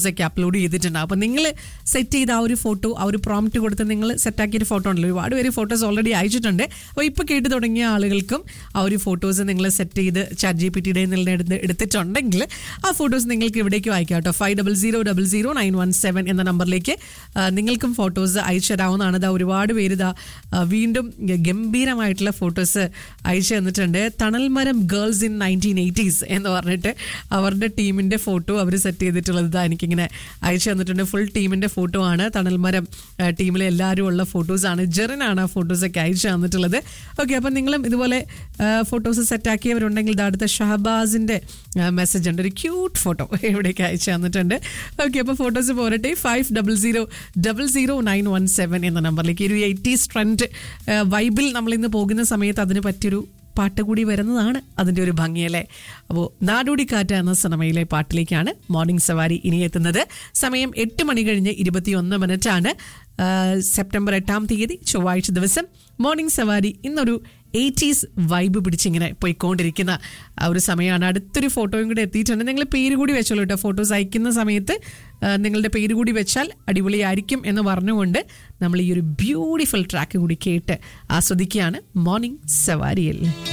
ഒക്കെ അപ്ലോഡ് ചെയ്തിട്ടുണ്ട് അപ്പോൾ നിങ്ങൾ സെറ്റ് ചെയ്ത ആ ഒരു ഫോട്ടോ ആ ഒരു പ്രോംപ്റ്റ് കൊടുത്ത് നിങ്ങൾ സെറ്റാക്കിയ ഒരു ഫോട്ടോ ഉണ്ടല്ലോ ഒരുപാട് പേര് ഫോട്ടോസ് ഓൾറെഡി അയച്ചിട്ടുണ്ട് അപ്പോൾ ഇപ്പോൾ കേട്ട് തുടങ്ങിയ ആളുകൾക്കും ആ ഒരു ഫോട്ടോസ് നിങ്ങൾ സെറ്റ് ചെയ്ത് ചാറ്റ് ജി പി ടിയുടെ എടുത്ത് എടുത്തിട്ടുണ്ടെങ്കിൽ ആ ഫോട്ടോസ് നിങ്ങൾക്ക് ഇവിടേക്ക് വായിക്കാം കേട്ടോ five double zero double zero nine one seven എന്ന നമ്പറിലേക്ക് ആ, നിങ്ങൾക്കും ഫോട്ടോസ് അയച്ചു തരാവുന്നതാണ് ഇതാ ഒരുപാട് പേര് ഇതാ ആ, വീണ്ടും ഗംഭീരമായിട്ടുള്ള ഫോട്ടോസ് അയച്ചു തന്നിട്ടുണ്ട് Thanalmaram girls in nineteen eighties എന്ന് പറഞ്ഞിട്ട് അവരുടെ ടീമിൻ്റെ ഫോട്ടോ അവർ സെറ്റ് ചെയ്തിട്ടുള്ളത് ഇതാ എനിക്കിങ്ങനെ അയച്ചു തന്നിട്ടുണ്ട് ഫുൾ ടീമിൻ്റെ ഫോട്ടോ ആണ് തണൽമരം ആ, ടീമിലെ എല്ലാവരും ഉള്ള ഫോട്ടോസാണ് ജെറിനാണ് ആ ഫോട്ടോസൊക്കെ അയച്ചു തന്നിട്ടുള്ളത് ഓക്കെ അപ്പം നിങ്ങളും ഇതുപോലെ ഫോട്ടോസ് സെറ്റാക്കിയവരുണ്ടെങ്കിൽ ഇതാ അടുത്ത ഷഹബാസിൻ്റെ മെസ്സേജ് ഉണ്ട് ഒരു ക്യൂട്ട് ഫോട്ടോ ഇവിടേക്ക് അയച്ചു തന്നിട്ടുണ്ട് ഓക്കെ അപ്പോൾ ഫോട്ടോസ് പോരട്ടെ five double zero double zero nine one seven എന്ന നമ്പറിലേക്ക് ഒരു എയ്റ്റീസ് ട്രെൻഡ് വൈബിൽ നമ്മൾ ഇന്ന് പോകുന്ന സമയത്ത് അതിന് പറ്റിയൊരു പാട്ട് കൂടി വരുന്നതാണ് അതിൻ്റെ ഒരു ഭംഗിയല്ലേ അപ്പോൾ നാടോടി കാറ്റ് എന്ന സിനിമയിലെ പാട്ടിലേക്കാണ് മോർണിംഗ് സവാരി ഇനി എത്തുന്നത് സമയം എട്ട് മണി കഴിഞ്ഞ് ഇരുപത്തിയൊന്ന് മിനിറ്റാണ് ആ, സെപ്റ്റംബർ എട്ടാം തീയതി ചൊവ്വാഴ്ച ദിവസം മോർണിംഗ് സവാരി ഇന്നൊരു എയ്റ്റീസ് വൈബ് പിടിച്ചിങ്ങനെ പോയിക്കൊണ്ടിരിക്കുന്ന ആ ഒരു സമയമാണ് അടുത്തൊരു ഫോട്ടോയും കൂടി എത്തിയിട്ടുണ്ട് നിങ്ങൾ പേര് കൂടി വെച്ചോളൂ കേട്ടോ ഫോട്ടോസ് അയക്കുന്ന സമയത്ത് ആ, നിങ്ങളുടെ പേര് കൂടി വെച്ചാൽ അടിപൊളിയായിരിക്കും എന്ന് പറഞ്ഞുകൊണ്ട് നമ്മൾ ഈ ഒരു ബ്യൂട്ടിഫുൾ ട്രാക്ക് കൂടി കേട്ട് ആസ്വദിക്കുകയാണ് മോർണിംഗ് സവാരിയിൽ